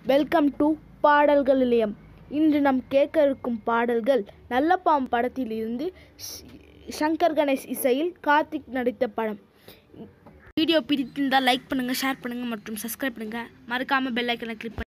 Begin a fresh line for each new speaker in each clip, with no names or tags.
Welcome to பாடல்கள் நிலையம் இன்று நாம் கேட்க இருக்கும் பாடல்கள் நல்லப்பாம் படத்திலிருந்து ஷ்- சங்கர் கணேஷ் இசையில் கார்த்திக் நடித்த படம் வீடியோ பிடித்திருந்தால் லைக் பண்ணுங்கள் ஷேர் பண்ணுங்கள் மற்றும் சப்ஸ்கிரைப் பண்ணுங்கள் மறக்காமல் பெல் ஐக்கனை கிளிக் பண்ணி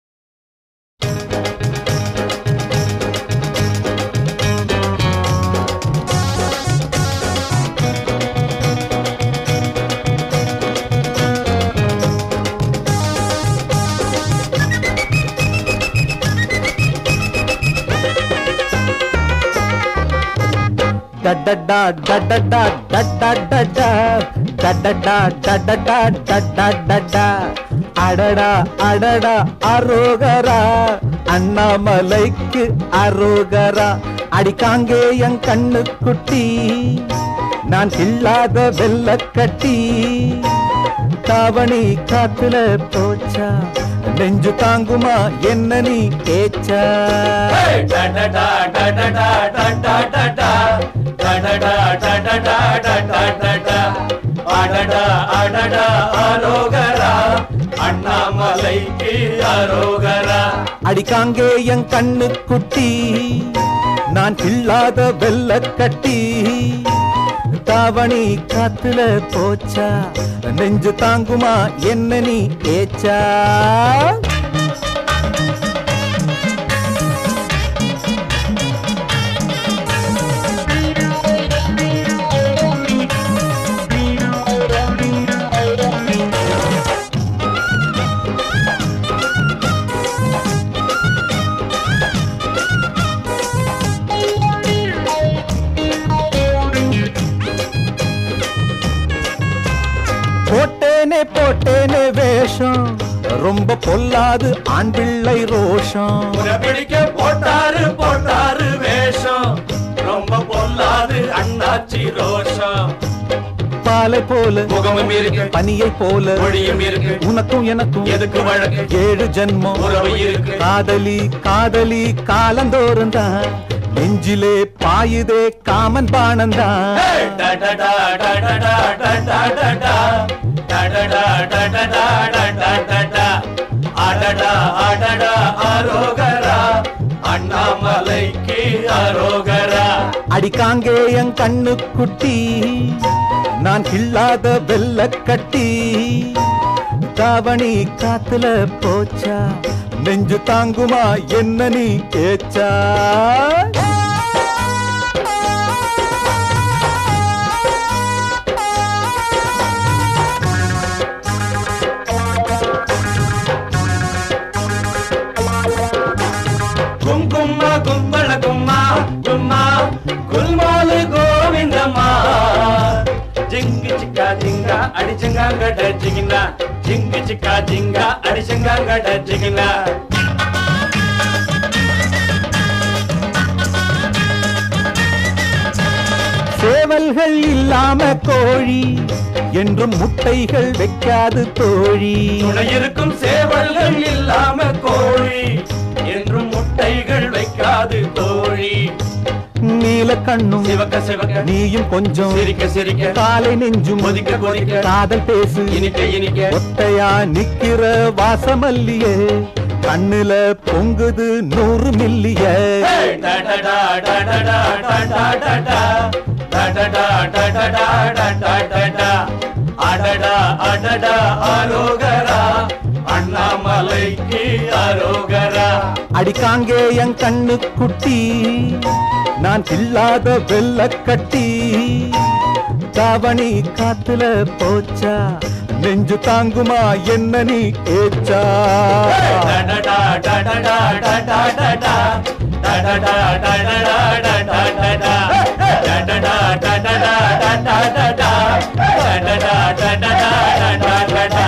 டடடா டடடா டடடடா டடடா டடடா டடடடா அடடா அடடா அரோகரா அண்ணாமலைக்கு அரோகரா அடிக்காங்கே என் கண்ணு குட்டி நான் இல்லாத வெள்ளக்கட்டி தாவணி காத்துல போச்சா நெஞ்சு தாங்குமா என்ன நீ கேச்சா
அண்ணாமலைக்கு அரோகரா
அடிக்காங்கே என் கண்ணு குட்டி நான் இல்லாத வெள்ளக்கட்டி தாவணி காத்துல போச்சா நெஞ்சு தாங்குமா என்ன நீ ஏச்சா போட்டேனே போட்டேனே வேஷம் ரொம்ப பொல்லாது ஆண் பிள்ளை ரோஷம்
பிடிக்க போட்டாரு போட்டாரு வேஷம் ரொம்ப பொல்லாது அண்ணாச்சி ரோஷம்
பாலை போல
முகமும் இருக்கு
பனியை போல
மொழியும் இருக்கு
உனக்கும் எனக்கும்
எதுக்கு வழக்கு
ஏழு ஜென்மம்
உறவு இருக்கு
காதலி காதலி காலந்தோறும் தான் நெஞ்சிலே பாயுதே காமன் பானந்தான்
ஏய், டடடா, டடடா, டடடடா, டடடா, டடடா, டடடடா. அடடா அடடா அரோகரா அண்ணாமலைக்கு அரோகரா
அடிக்காங்கே என் கண்ணு குட்டி நான் இல்லாத வெள்ளக்கட்டி தாவணி காத்துல போச்சா நெஞ்சு தாங்குமா என்ன நீ ஏச்சா
குங்கும கும்பள கும்மா கும்மா குல்மாலு கோவிந்தம்மா ஜிங்கு சிக்கா ஜிங்கா அடிச்சங்காங்கட ஜிகினா ஜிங்கு சிக்கா ஜிங்கா அடிச்சங்காங்கட ஜிகினா
சேவல்கள் இல்லாம கோழி என்றும் முட்டைகள் வைக்காது தோழி
துணை இருக்கும் சேவல்கள் இல்லாம கோழி என்றும் முட்டைகள் வைக்காது தோழி
நீல கண்ணும்
சிவக்க சிவக்க
நீயும் கொஞ்சம்
சிரிக்க சிரிக்க
காலை நெஞ்சும்
கொதிக்க கொதிக்க
காதல் பேசு
இனிக்க இனிக்க
ஒத்தையா நிக்கிற வாசமல்லியே கண்ணுல பொங்குது நூறு மில்லிய
Hey! Da-da-da, da-da-da, da-da-da-da. Da-da-da, da-da-da, da-da-da-da. அடடா அடடா அரோகரா அண்ணாமலைக்கு அரோகரா
அடிக்காங்கே என் கண்ணு குட்டி நான் இல்லாத வெள்ளக்கட்டி தாவணி காத்துல போச்சா நெஞ்சு தாங்குமா என்ன நீ ஏச்சா
டடடா டடடா டடடடா டடடா டடடா டடடடா டடடா டடடா டடடடா டடடா டடடா டடடடா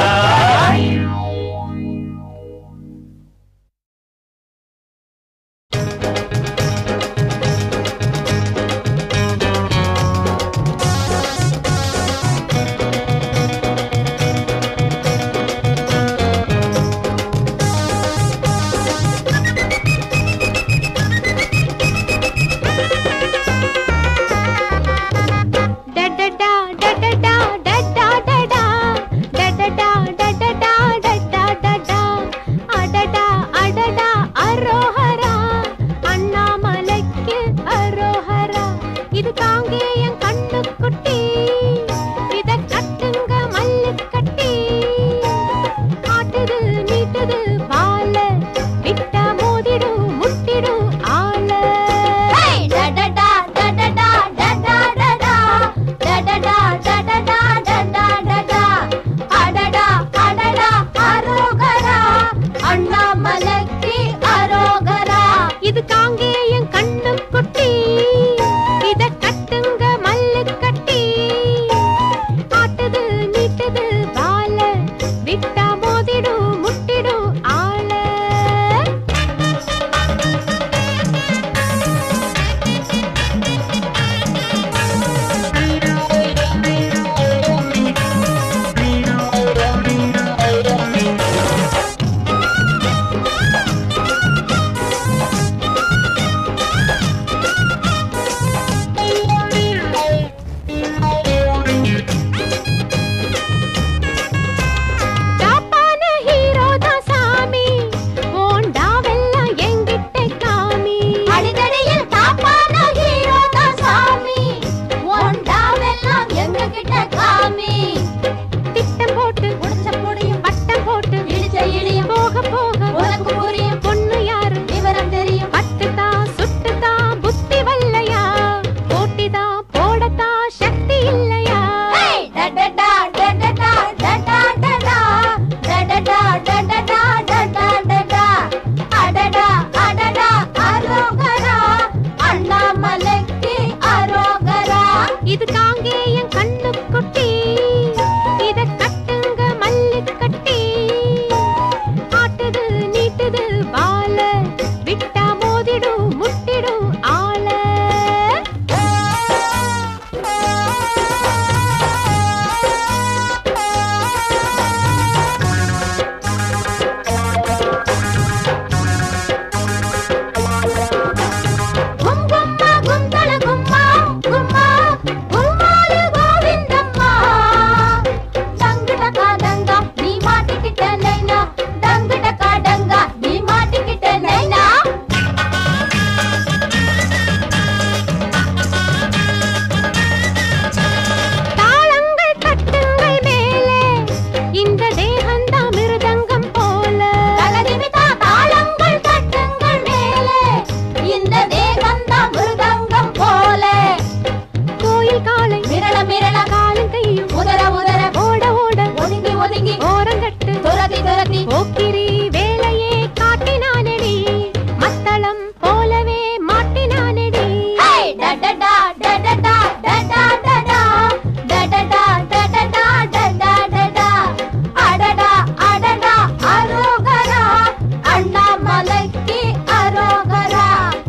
டடடா டடடா டடடடா டடடா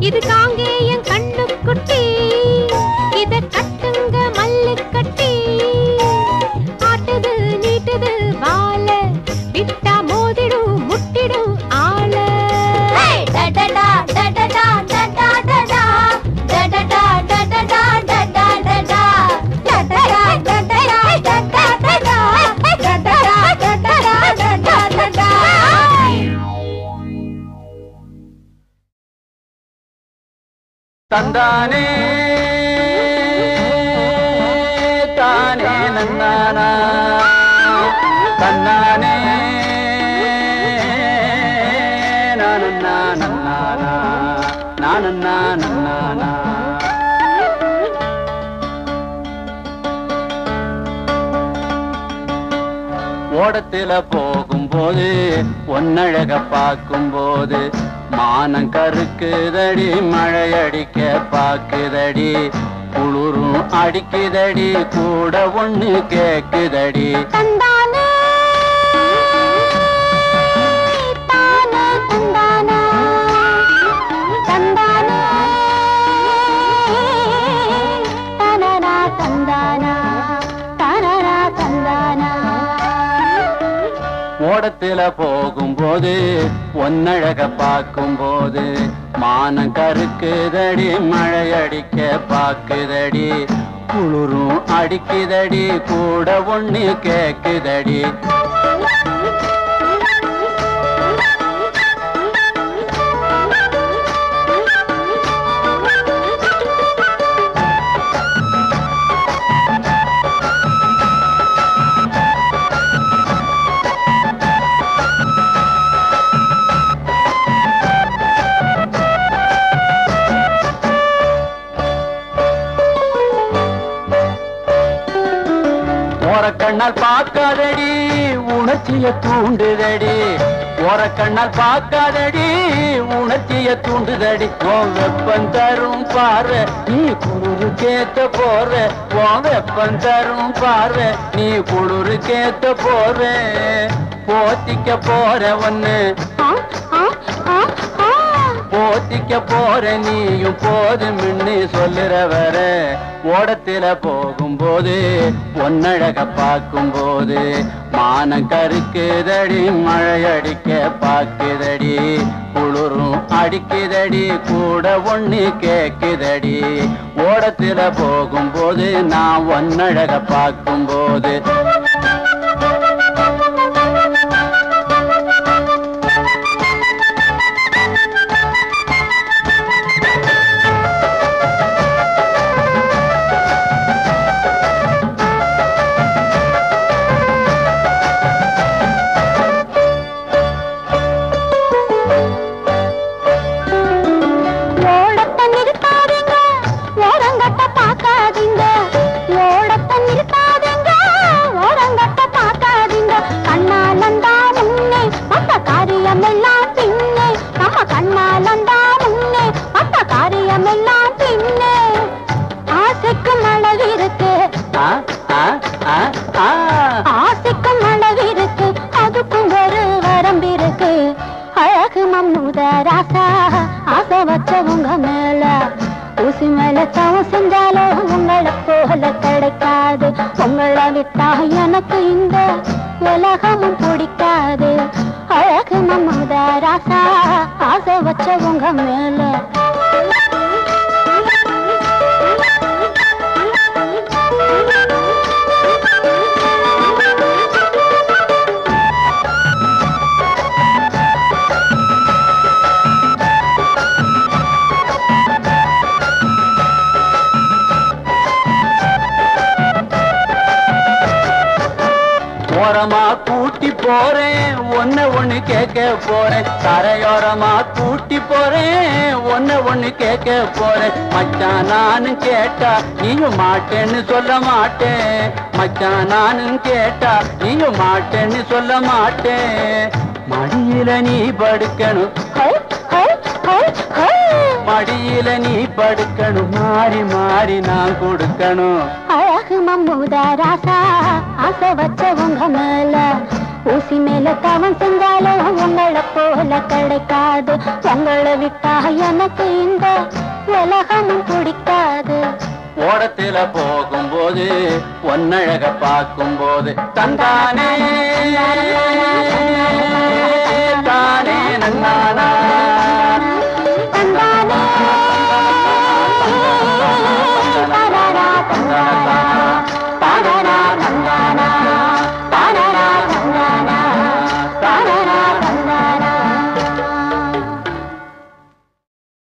இது காங்கேயம் கண்ணு குட்டி இத கட்டுங்க மல்லு கட்டி ஆட்டுது நீட்டுது வாழ விட்டா மோதிடும் முட்டிடும் ஆள
தந்தானே தானே நன்னானா தன்னானே நானன்னா நன்னானா நானன்னா நன்னானா ஓடத்தில போகும்போது ஒன்னழக பார்க்கும்போது மானம் கருக்குதடி மழை அடிக்க பாக்குதடி குளிரும் அடிக்குதடி கூட ஒண்ணு கேக்குதடி
தந்தானே தானே தந்தானா தந்தானே தனனா தந்தானா தனனா தந்தானா
ஓடத்தில போகும்போது ஒன்னழக பார்க்கும்போது மானம் கருக்குதடி மழை அடிக்க பாக்குதடி குளிரும் அடிக்குதடி கூட ஒண்ணு கேக்குதடி ஓரக்கண்ணால் பார்க்காதடி உணர்ச்சிய தூண்டுதடி ஓரக்கண்ணால் பார்க்காதடி உணர்ச்சிய தூண்டுதடி உன் வெப்பம் தரும் பார்வை நீ குளிரு கேத்த போற உன் வெப்பம் தரும் பார்வை நீ குளிரு கேத்த போற போத்திக்க போற ஒன்னு
ஆ ஆ ஆ ஆ
போத்திக்க போற நீயும் போது மின்னு சொல்லுற வர ஓடத்தில போகும்போது பொன்னழக பார்க்கும்போது மானம் கருக்குதடி மழை அடிக்க பாக்குதடி குளிரும் அடிக்குதடி கூட ஒண்ணு கேக்குதடி ஓடத்தில போகும்போது நான் ஒன்னழக பார்க்கும்போது
ஓடத்தை நிறுத்தாதீங்க ஓரங்கட்ட பார்க்காதீங்க ஓடத்தை நிறுத்தாதீங்க ஓரங்கட்ட பார்க்காதீங்க கண்ணாலந்தா முன்னே மத்த காரியம் எல்லாம் பின்னே நம்ம கண்ணாலந்தா முன்னே மத்த காரியம் எல்லாம் பின்னே ஆசைக்கும் அளவிருக்கு
ஆ ஆ ஆ ஆ
ஆசைக்கும் அளவிருக்கு அதுக்கும் ஒரு வரம்பிருக்கு அழகு மம்முத ராசா ஆசை வச்சவங்க மேல ஊசி மேல தவம் செஞ்சாலும் உங்களை போல கிடைக்காது உங்களை விட்டா எனக்கு இந்த உலகமும் பிடிக்காது அழகு மம்முத ராசா ஆசை வச்சவங்க மேல
ஓரமா கூட்டி போறேன் ஒன்ன ஒண்ணு கேட்க போறேன் கரையோரமா கூட்டி போறேன் ஒன்ன ஒண்ணு கேட்க போறேன் மச்சான் நானும் கேட்டா நீயும் மாட்டேன்னு சொல்ல மாட்டேன் மச்சான் நானும் கேட்டா நீயும் மாட்டேன்னு சொல்ல மாட்டேன் மடியில நீ படுக்கணும்
ஹை, ஹை, ஹை, ஹை.
மடியில நீ படுக்கணும் மாறி மாறி நான் கொடுக்கணும்
அழகு மம்முத ராசா ஆசை வச்சவங்க மேல ஊசி மேல தவம் செஞ்சாலும் உங்களை போல கிடைக்காது உங்களை விட்டா எனக்கு இந்த உலகமும் பிடிக்காது
ஓடத்தில போகும்போது பொன்னழக பார்க்கும்போது தந்தானே தானே நன்னானா